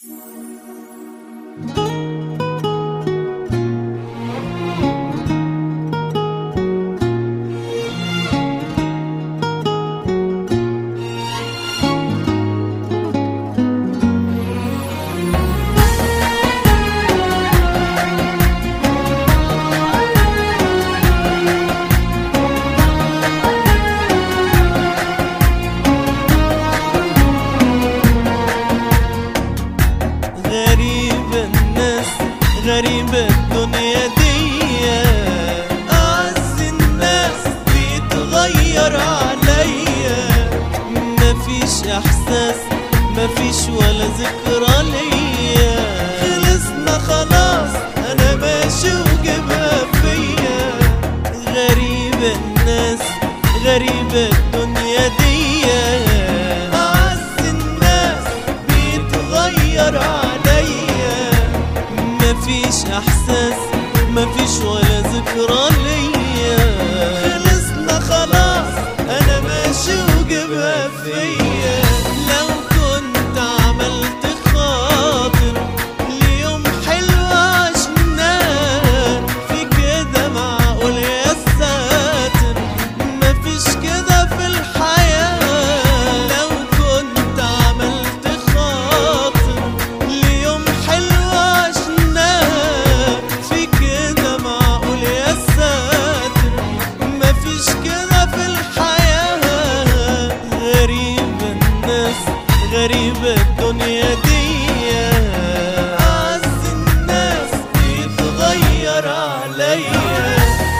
غريبة الناس غريبة الدنيا دي أعز الناس بيتغير عليا مفيش إحساس مفيش ولا ذكرى ليا خلصنا خلاص أنا ماشي وجبها فيا غريبة الناس غريبة الدنيا دي أعز الناس بيتغير عليا مفيش احساس مفيش ولا ذكرى ليا خلصنا خلاص انا ماشي وجبها فيا لو كنت عملت خاطر ليوم حلو عشناه في كده معقول يا ساتر مفيش كده في الحياة لو كنت عملت خاطر ليوم حلو عشناه في كده معقول يا ساتر مفيش كده في الحياة غريبة الناس غريبة الدنيا دي أعز الناس بيتغير عليا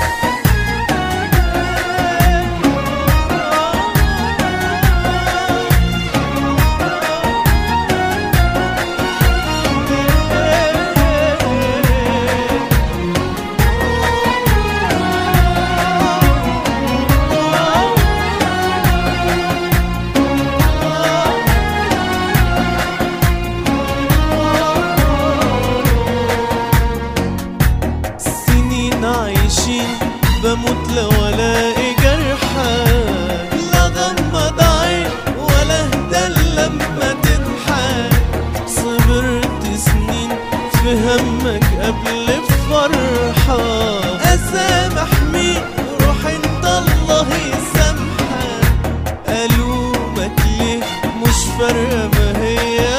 سنين عايشين بموت لو الاقي جرحى لا غمض عين ولا اهدى لما تضحك صبرت سنين في همك قبل فرحة اسامح مين روح انت الله يسامحك الومك ليه مش فارقة ما هي